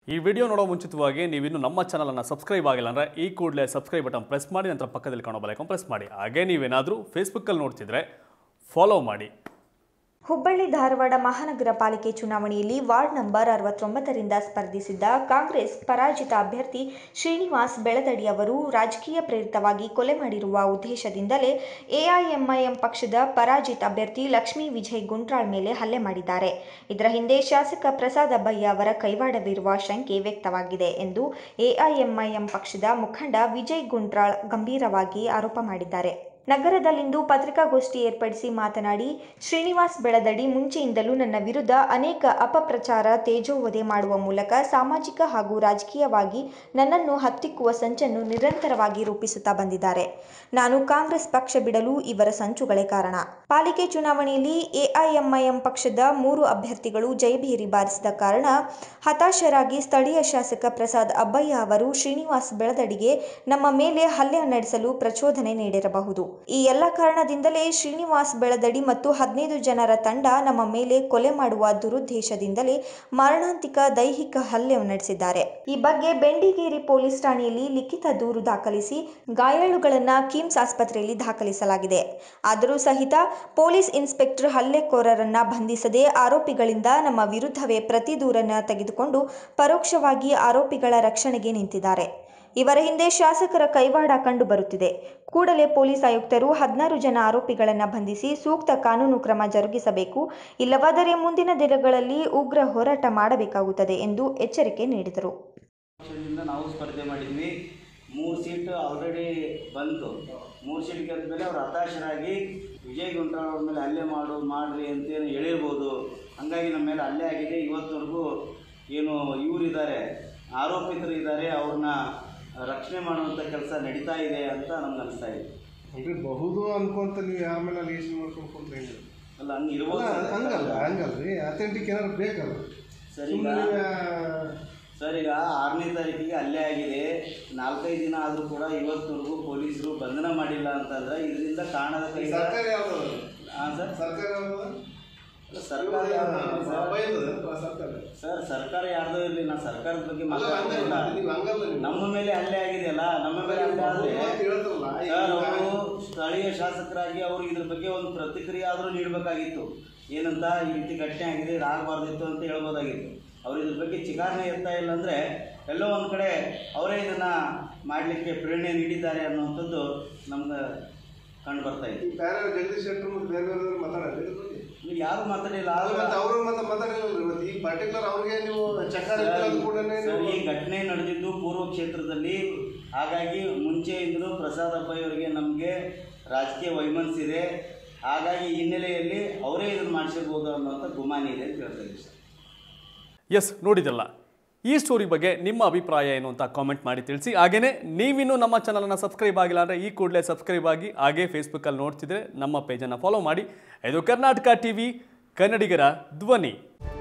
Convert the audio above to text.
ಈ ವಿಡಿಯೋ ನೋಡೋ ಮುಂಚಿತವಾಗಿ ನೀವಿನ್ನು ನಮ್ಮ ಚಾನಲನ್ನು ಸಬ್ಸ್ಕ್ರೈಬ್ ಆಗಿಲ್ಲ ಅಂದರೆ ಈ ಕೂಡಲೇ ಸಬ್ಸ್ಕ್ರೈಬ್ ಬಟನ್ ಪ್ರೆಸ್ ಮಾಡಿ ನಂತರ ಪಕ್ಕದಲ್ಲಿ ಕಾಣೋ ಬಲೈಕನ್ ಪ್ರೆಸ್ ಮಾಡಿ ಹಾಗೆ ನೀವೇನಾದರೂ ಫೇಸ್ಬುಕ್ಕಲ್ಲಿ ನೋಡ್ತಿದ್ರೆ ಫಾಲೋ ಮಾಡಿ ಹುಬ್ಬಳ್ಳಿ ಧಾರವಾಡ ಮಹಾನಗರ ಪಾಲಿಕೆ ಚುನಾವಣೆಯಲ್ಲಿ ವಾರ್ಡ್ ನಂಬರ್ ಅರವತ್ತೊಂಬತ್ತರಿಂದ ಸ್ಪರ್ಧಿಸಿದ್ದ ಕಾಂಗ್ರೆಸ್ ಪರಾಜಿತ ಅಭ್ಯರ್ಥಿ ಶ್ರೀನಿವಾಸ್ ಬೆಳದಡಿ ಅವರು ರಾಜಕೀಯ ಪ್ರೇರಿತವಾಗಿ ಕೊಲೆ ಮಾಡಿರುವ ಉದ್ದೇಶದಿಂದಲೇ ಎಐಎಂಐಎಂ ಪಕ್ಷದ ಪರಾಜಿತ ಅಭ್ಯರ್ಥಿ ಲಕ್ಷ್ಮೀ ವಿಜಯ್ ಗುಂಟ್ರಾಳ್ ಮೇಲೆ ಹಲ್ಲೆ ಮಾಡಿದ್ದಾರೆ ಇದರ ಹಿಂದೆ ಶಾಸಕ ಪ್ರಸಾದ್ ಅಬ್ಬಯ್ಯ ಅವರ ಕೈವಾಡವಿರುವ ಶಂಕೆ ವ್ಯಕ್ತವಾಗಿದೆ ಎಂದು ಎಐಎಂಐಎಂ ಪಕ್ಷದ ಮುಖಂಡ ವಿಜಯ್ ಗುಂಟ್ರಾಳ್ ಗಂಭೀರವಾಗಿ ಆರೋಪ ಮಾಡಿದ್ದಾರೆ ನಗರದಲ್ಲಿಂದು ಪತ್ರಿಕಾಗೋಷ್ಠಿ ಏರ್ಪಡಿಸಿ ಮಾತನಾಡಿ ಶ್ರೀನಿವಾಸ್ ಬೆಳದಡಿ ಮುಂಚೆಯಿಂದಲೂ ನನ್ನ ವಿರುದ್ಧ ಅನೇಕ ಅಪಪ್ರಚಾರ ತೇಜೋವಧೆ ಮಾಡುವ ಮೂಲಕ ಸಾಮಾಜಿಕ ಹಾಗೂ ರಾಜಕೀಯವಾಗಿ ನನ್ನನ್ನು ಹತ್ತಿಕ್ಕುವ ಸಂಚನ್ನು ನಿರಂತರವಾಗಿ ರೂಪಿಸುತ್ತಾ ಬಂದಿದ್ದಾರೆ ನಾನು ಕಾಂಗ್ರೆಸ್ ಪಕ್ಷ ಬಿಡಲು ಇವರ ಸಂಚುಗಳೇ ಕಾರಣ ಪಾಲಿಕೆ ಚುನಾವಣೆಯಲ್ಲಿ ಎಐಎಂಐಎಂ ಪಕ್ಷದ ಮೂರು ಅಭ್ಯರ್ಥಿಗಳು ಜಯಭೇರಿ ಬಾರಿಸಿದ ಕಾರಣ ಹತಾಶರಾಗಿ ಸ್ಥಳೀಯ ಶಾಸಕ ಪ್ರಸಾದ್ ಅಬ್ಬಯ್ಯ ಅವರು ಶ್ರೀನಿವಾಸ್ ಬೆಳದಡಿಗೆ ನಮ್ಮ ಮೇಲೆ ಹಲ್ಲೆ ನಡೆಸಲು ಪ್ರಚೋದನೆ ನೀಡಿರಬಹುದು ಈ ಎಲ್ಲ ಕಾರಣದಿಂದಲೇ ಶ್ರೀನಿವಾಸ್ ಬೆಳದಡಿ ಮತ್ತು ಹದಿನೈದು ಜನರ ತಂಡ ನಮ್ಮ ಮೇಲೆ ಕೊಲೆ ಮಾಡುವ ದುರುದ್ದೇಶದಿಂದಲೇ ಮಾರಣಾಂತಿಕ ದೈಹಿಕ ಹಲ್ಲೆ ನಡೆಸಿದ್ದಾರೆ ಈ ಬಗ್ಗೆ ಬೆಂಡಿಗೇರಿ ಪೊಲೀಸ್ ಠಾಣೆಯಲ್ಲಿ ಲಿಖಿತ ದೂರು ದಾಖಲಿಸಿ ಗಾಯಾಳುಗಳನ್ನ ಕಿಮ್ಸ್ ಆಸ್ಪತ್ರೆಯಲ್ಲಿ ದಾಖಲಿಸಲಾಗಿದೆ ಆದರೂ ಸಹಿತ ಪೊಲೀಸ್ ಇನ್ಸ್ಪೆಕ್ಟರ್ ಹಲ್ಲೆಕೋರರನ್ನ ಬಂಧಿಸದೆ ಆರೋಪಿಗಳಿಂದ ನಮ್ಮ ವಿರುದ್ಧವೇ ಪ್ರತಿ ದೂರನ್ನ ತೆಗೆದುಕೊಂಡು ಪರೋಕ್ಷವಾಗಿ ಆರೋಪಿಗಳ ರಕ್ಷಣೆಗೆ ನಿಂತಿದ್ದಾರೆ ಇವರ ಹಿಂದೆ ಶಾಸಕರ ಕೈವಾಡ ಕಂಡು ಬರುತ್ತಿದೆ ಕೂಡಲೇ ಪೊಲೀಸ್ ಆಯುಕ್ತರು ಹದಿನಾರು ಜನ ಆರೋಪಿಗಳನ್ನು ಬಂಧಿಸಿ ಸೂಕ್ತ ಕಾನೂನು ಕ್ರಮ ಜರುಗಿಸಬೇಕು ಇಲ್ಲವಾದರೆ ಮುಂದಿನ ದಿನಗಳಲ್ಲಿ ಉಗ್ರ ಹೋರಾಟ ಮಾಡಬೇಕಾಗುತ್ತದೆ ಎಂದು ಎಚ್ಚರಿಕೆ ನೀಡಿದರು ಪಕ್ಷದಿಂದ ನಾವು ಸ್ಪರ್ಧೆ ಮಾಡಿದ್ವಿ ಮೂರು ಸೀಟ್ ಆಲ್ರೆಡಿ ಬಂತು ಮೂರು ಸೀಟ್ ಗೆದ್ದ ಮೇಲೆ ಅವ್ರು ಹತಾಶರಾಗಿ ವಿಜಯ್ ಗುಂಟ್ರಾಳ್ ಅವ್ರ ಮೇಲೆ ಹಲ್ಲೆ ಮಾಡು ಮಾಡ್ರಿ ಅಂತೇನು ಹೇಳಿರ್ಬೋದು ಹಂಗಾಗಿ ನಮ್ಮ ಮೇಲೆ ಹಲ್ಲೆ ಆಗಿದೆ ಇವತ್ತವರೆಗೂ ಏನು ಇವರಿದ್ದಾರೆ ಆರೋಪಿತರು ಇದ್ದಾರೆ ಅವ್ರನ್ನ ರಕ್ಷಣೆ ಮಾಡುವಂಥ ಕೆಲಸ ನಡೀತಾ ಇದೆ ಅಂತ ನಮ್ಗೆ ಅನಿಸ್ತಾ ಇದೆ ಅಂದ್ರೆ ಬಹುದು ಅನ್ಕೊಂತ ನೀವು ಯಾರ ಮೇಲೆ ಅಲಿಗೇಷನ್ ಮಾಡ್ಕೊಂಡು ಕುಂತ್ರೆ ಹೆಂಗೆ ಅಲ್ಲ ಹಂಗೆ ಇರ್ಬೋದು ಅಲ್ಲ, ಸರ್. ಹಂಗಲ್ಲ ಹಂಗಲ್ರಿ ಅಥೆಂಟಿಕ್ ಏನಾದ್ರು ಬೇಕಲ್ಲ ಸರಿ ಸುಮ್ನೆ ಈಗ- ನೀವು, ಸರ್ ಈಗ ಆರನೇ ತಾರೀಕಿಗೆ ಹಲ್ಲೆ ಆಗಿದೆ ನಾಲ್ಕೈದು ದಿನ ಆದರೂ ಕೂಡ ಇವತ್ತವರೆಗೂ ಪೊಲೀಸರು ಬಂಧನ ಮಾಡಿಲ್ಲ ಅಂತಂದ್ರೆ ಇದರಿಂದ ಕಾಣದ ಕೈ ಸರ್ಕಾರ ಯಾವ್ದು ಹಾಂ ಸರ್ ಸರ್ಕಾರ ಯಾವ್ದು ಸರ್ಕಾರ ಯಾವ್ದು ಇರ್ಲಿ ಸರ್? ಬೈದದ ಸರ್ಕಾರ ಸರ್ ಸರ್ಕಾರ ಯಾರ್ದೋ ಇರಲಿ ನಾ ಸರ್ಕಾರದ ಬಗ್ಗೆ ಅಲ್ಲ ಮಾತಾಡ್ತಿಲ್ಲ ಹಂಗಲ್ಲ ನೀವು ಹಂಗಲ್ಲ ನೀವು ನಮ್ಮ ಮೇಲೆ ಹಲ್ಲೆ ಆಗಿದೆಯಲ್ಲ ನಮ್ಮ ಮೇಲೆ ಹಲ್ಲೆ ಆದ್ರೆ ಅಂತ ಹೇಳ್ತಾರಲ್ಲ, ಈಗ ಸರ್ ಅವರು ಸ್ಥಳೀಯ ಶಾಸಕರಾಗಿ ಅವರು ಇದ್ರ ಬಗ್ಗೆ ಒಂದು ಪ್ರತಿಕ್ರಿಯೆ ಆದರೂ ನೀಡಬೇಕಾಗಿತ್ತು ಏನಂತ ಈ ರೀತಿ ಘಟನೆ ಆಗಿದೆ ಇದಾಗಬಾರ್ದಿತ್ತು ಅಂತ ಹೇಳ್ಬೋದಾಗಿತ್ತು ಅವ್ರು ಇದ್ರ ಬಗ್ಗೆ ಚಿಕಾರಣೆ ಎತ್ತಾ ಇಲ್ಲ ಅಂದರೆ ಎಲ್ಲೋ ಒಂದು ಕಡೆ ಅವರೇ ಇದನ್ನು ಮಾಡಲಿಕ್ಕೆ ಪ್ರೇರಣೆ ನೀಡಿದ್ದಾರೆ ಅನ್ನುವಂಥದ್ದು ನಮ್ಗೆ ಕಂಡು ಬರ್ತಾ ಇದೆ ಈ ಬೇರೆ ಜಗದೀಶ್ ಶೆಟ್ಟರ್ ಮತ್ತು ಬೇರೆ ಬೇರೆ ಮಾತಾಡಲ್ಲ ಇದ್ರ ಬಗ್ಗೆ ಇಲ್ಲಿ ಯಾರು ಮಾತಾಡಿಲ್ಲ ಅಲ್ಲ, ಆದ್ರೆ ಮತ್ತೆ ಅವರು ಮತ್ತೆ ಮಾತಾಡಿಲ್ಲ ಇವತ್ತು ಈ ಪರ್ಟಿಕ್ಯುಲರ್ ಅವ್ರಿಗೆ ನೀವು ಚಕ್ಕಾರ ಇಟ್ಟಿರೋದು ಕೂಡಲೇ ಸರ್, ಈ ನೀವು ಘಟನೆ ನಡೆದಿದ್ದು ಪೂರ್ವ ಕ್ಷೇತ್ರದಲ್ಲಿ ಹಾಗಾಗಿ ಮುಂಚೆಯಿಂದಲೂ ಪ್ರಸಾದ್ ಅಬ್ಬಯ್ಯವರಿಗೆ ನಮಗೆ ರಾಜಕೀಯ ವೈಮನಸ್ಸಿದೆ ಹಾಗಾಗಿ ಈ ಹಿನ್ನೆಲೆಯಲ್ಲಿ ಅವರೇ ಇದನ್ನು ಮಾಡಿಸಿರ್ಬೋದು ಅನ್ನೋಂಥ ಗುಮಾನಿ ಇದೆ ಅಂತ ಹೇಳ್ತಾ ಇದ್ದೀವಿ ಸರ್ ಎಸ್ ನೋಡಿದ್ರಲ್ಲ ಈ ಸ್ಟೋರಿ ಬಗ್ಗೆ ನಿಮ್ಮ ಅಭಿಪ್ರಾಯ ಏನು ಅಂತ ಕಾಮೆಂಟ್ ಮಾಡಿ ತಿಳಿಸಿ ಹಾಗೆಯೇ ನೀವಿನ್ನೂ ನಮ್ಮ ಚಾನಲನ್ನು ಸಬ್ಸ್ಕ್ರೈಬ್ ಆಗಿಲ್ಲ ಅಂದರೆ ಈ ಕೂಡಲೇ ಸಬ್ಸ್ಕ್ರೈಬ್ ಆಗಿ ಹಾಗೇ ಫೇಸ್ಬುಕ್ಕಲ್ಲಿ ನೋಡ್ತಿದ್ರೆ ನಮ್ಮ ಪೇಜನ್ನು ಫಾಲೋ ಮಾಡಿ ಇದು ಕರ್ನಾಟಕ ಟಿ ವಿ ಕನ್ನಡಿಗರ ಧ್ವನಿ